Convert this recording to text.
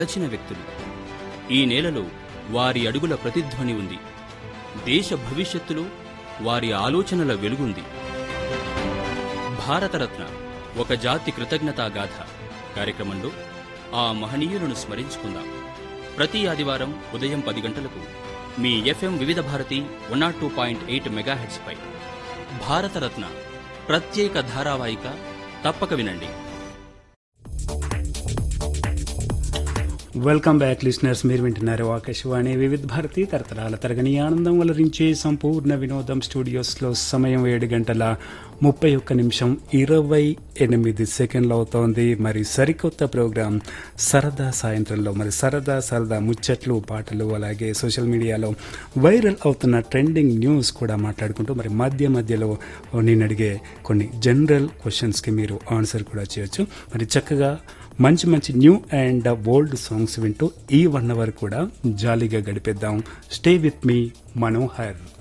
నచ్చిన వ్యక్తులు ఈ నేలలో వారి అడుగుల ప్రతిధ్వని ఉంది దేశ భవిష్యత్తులో వారి ఆలోచనల వెలుగుంది భారతరత్న ఒక జాతి కృతజ్ఞతా గాథ కార్యక్రమంలో ఆ మహనీయులను స్మరించుకుందాం ప్రతి ఆదివారం ఉదయం పది గంటలకు మీ FM Vividh Bharati one nought two point eight మెగాహెట్స్పై భారతరత్న ప్రత్యేక ధారావాహిక తప్పక వినండి వెల్కమ్ బ్యాక్ లిస్నర్స్ మీరు వింటున్నారు ఆకాశవాణి వివిధ భారతి తరతరాల తరగని ఆనందం వలరించే సంపూర్ణ వినోదం స్టూడియోస్లో సమయం ఏడు గంటల ముప్పై ఒక్క నిమిషం ఇరవై ఎనిమిది సెకండ్లు అవుతోంది మరి సరికొత్త ప్రోగ్రాం సరదా సాయంత్రంలో మరి సరదా సరదా ముచ్చట్లు పాటలు అలాగే సోషల్ మీడియాలో వైరల్ అవుతున్న ట్రెండింగ్ న్యూస్ కూడా మాట్లాడుకుంటూ మరి మధ్య మధ్యలో నేను అడిగే కొన్ని జనరల్ క్వశ్చన్స్కి మీరు ఆన్సర్ కూడా చేయొచ్చు మరి చక్కగా మంచి మంచి న్యూ అండ్ ఓల్డ్ సాంగ్స్ వింటూ ఈ వన్ అవర్ కూడా జాలీగా గడిపేద్దాం స్టే విత్ మీ మనోహర్